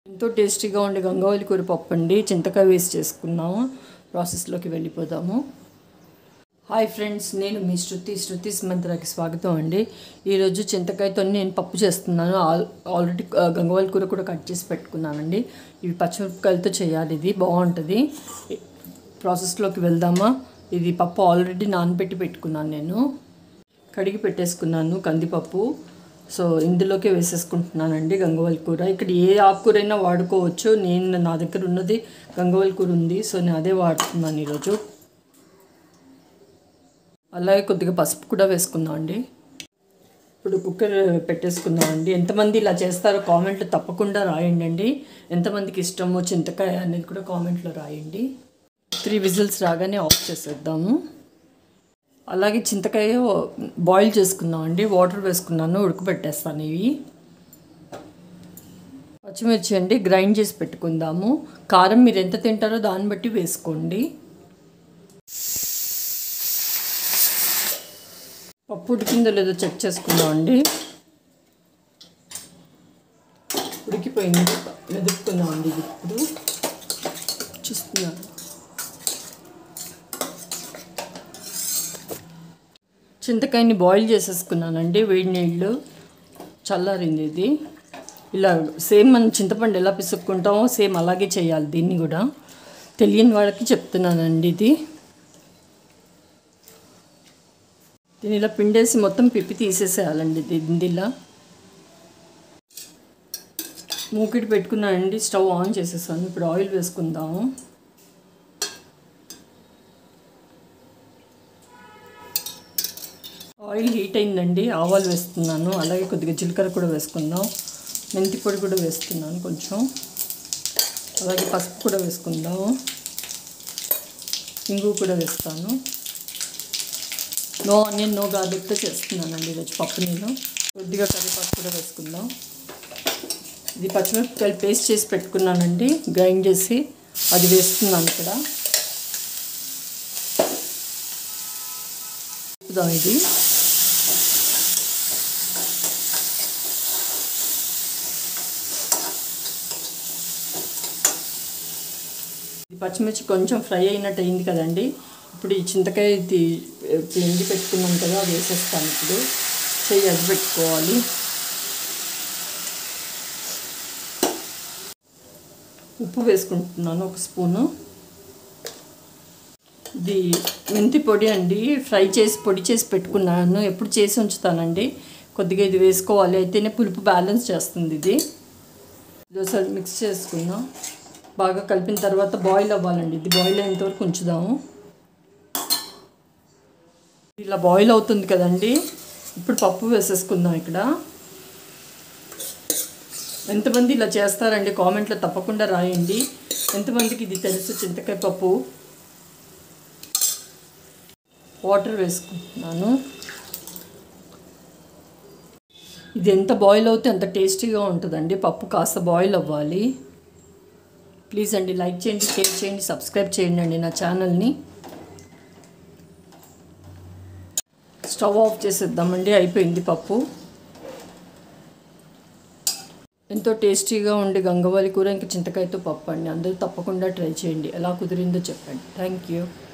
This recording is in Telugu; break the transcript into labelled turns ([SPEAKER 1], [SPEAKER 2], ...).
[SPEAKER 1] ఎంతో టేస్టీగా ఉండే గంగావల్లి కూర పప్పు అండి చింతకాయ వేసి చేసుకున్నాము ప్రాసెస్లోకి వెళ్ళిపోదాము హాయ్ ఫ్రెండ్స్ నేను మీ శృతి శృతి మంత్రాకి స్వాగతం అండి ఈరోజు చింతకాయతో నేను పప్పు చేస్తున్నాను ఆల్ ఆల్రెడీ ఆ, గంగవాళ్ళ కూర కూడా కట్ చేసి పెట్టుకున్నానండి ఇవి పచ్చిమిరపకాయలతో చేయాలి ఇది బాగుంటుంది ప్రాసెస్లోకి వెళ్దామా ఇది పప్పు ఆల్రెడీ నానబెట్టి పెట్టుకున్నాను నేను కడిగి పెట్టేసుకున్నాను కందిపప్పు సో ఇందులోకే వేసేసుకుంటున్నానండి గంగవాళ్ళ కూర ఇక్కడ ఏ ఆకుకూరైనా వాడుకోవచ్చు నేను నా దగ్గర ఉన్నది గంగవాళ్ళ కూర ఉంది సో నేను అదే వాడుతున్నాను ఈరోజు అలాగే కొద్దిగా పసుపు కూడా వేసుకుందాం అండి ఇప్పుడు కుక్కర్ పెట్టేసుకుందాం అండి ఎంతమంది ఇలా చేస్తారో కామెంట్లో తప్పకుండా రాయండి అండి ఎంతమందికి ఇష్టమో చింతకాయ అనేది కూడా కామెంట్లో రాయండి త్రీ విజిల్స్ రాగానే ఆఫ్ చేసేద్దాము అలాగే చింతకాయ బాయిల్ చేసుకుందాం అండి వాటర్ వేసుకున్నాను ఉడకబెట్టేస్తాను ఇవి పచ్చిమిర్చి అండి గ్రైండ్ చేసి పెట్టుకుందాము కారం మీరు ఎంత తింటారో దాన్ని బట్టి వేసుకోండి పప్పు ఉడికిందో లేదో చెక్ చేసుకుందాం అండి ఉడికిపోయింది మెదుపుకుందాం అండి ఇది ఇప్పుడు చూస్తున్నాను చింతకాయని బాయిల్ చేసేసుకున్నానండి వేడి నీళ్ళు చల్లారింది ఇది ఇలా సేమ్ మనం చింతపండు ఎలా పిసుక్కుంటామో సేమ్ అలాగే చేయాలి దీన్ని కూడా తెలియని వాళ్ళకి చెప్తున్నానండి ఇది దీని ఇలా పిండేసి మొత్తం పిప్పి తీసేసేయాలండి దీన్ని ఇలా మూకిడి పెట్టుకున్నానండి స్టవ్ ఆన్ చేసేసాను ఇప్పుడు ఆయిల్ వేసుకుందాము ఆయిల్ హీట్ అయిందండి ఆవాలు వేస్తున్నాను అలాగే కొద్దిగా జీలకర్ర కూడా వేసుకుందాం మెంతి పొడి కూడా వేస్తున్నాను కొంచెం అలాగే పసుపు కూడా వేసుకుందాము ఇంగు కూడా వేస్తాను నో ఆనియన్ నో గార్లిక్తో చేస్తున్నానండి ఈరోజు పప్పు నేను కొద్దిగా కరివేపాకు కూడా వేసుకుందాం ఇది పచ్చిమిరపకాయలు పేస్ట్ చేసి పెట్టుకున్నానండి గ్రైండ్ చేసి అది వేస్తున్నాను ఇక్కడ ఉప్పుదాం ఇది ఇది పచ్చిమిర్చి కొంచెం ఫ్రై అయినట్టు అయింది కదండి ఇప్పుడు ఈ చింతకాయ ఇది పిండి పెట్టుకున్నాం కదా అది వేసేస్తాను ఇప్పుడు చెయ్యి అది పెట్టుకోవాలి ఉప్పు వేసుకుంటున్నాను ఒక స్పూను ఇది మెంతి పొడి అండి ఫ్రై చేసి పొడి చేసి పెట్టుకున్నాను ఎప్పుడు చేసి ఉంచుతానండి కొద్దిగా ఇది వేసుకోవాలి అయితేనే పులుపు బ్యాలెన్స్ చేస్తుంది ఇది ఇది ఒకసారి మిక్స్ చేసుకుందాం బాగా కలిపిన తర్వాత బాయిల్ అవ్వాలండి ఇది బాయిల్ అయ్యేంత వరకు ఉంచుదాము ఇలా బాయిల్ అవుతుంది కదండి ఇప్పుడు పప్పు వేసేసుకుందాం ఇక్కడ ఎంతమంది ఇలా చేస్తారండి కామెంట్లో తప్పకుండా రాయండి ఎంతమందికి ఇది తెలుసు చింతకాయ పప్పు వాటర్ వేసుకుంటున్నాను ఇది ఎంత బాయిల్ అవుతే అంత టేస్టీగా ఉంటుందండి పప్పు కాస్త బాయిల్ అవ్వాలి ప్లీజ్ అండి లైక్ చేయండి షేర్ చేయండి సబ్స్క్రైబ్ చేయండి అండి నా ఛానల్ని స్టవ్ ఆఫ్ చేసేద్దామండి అయిపోయింది పప్పు ఎంతో టేస్టీగా ఉండే గంగవాలి కూర ఇంకా చింతకాయతో పప్పు అండి అందరూ తప్పకుండా ట్రై చేయండి ఎలా కుదిరిందో చెప్పండి థ్యాంక్ యూ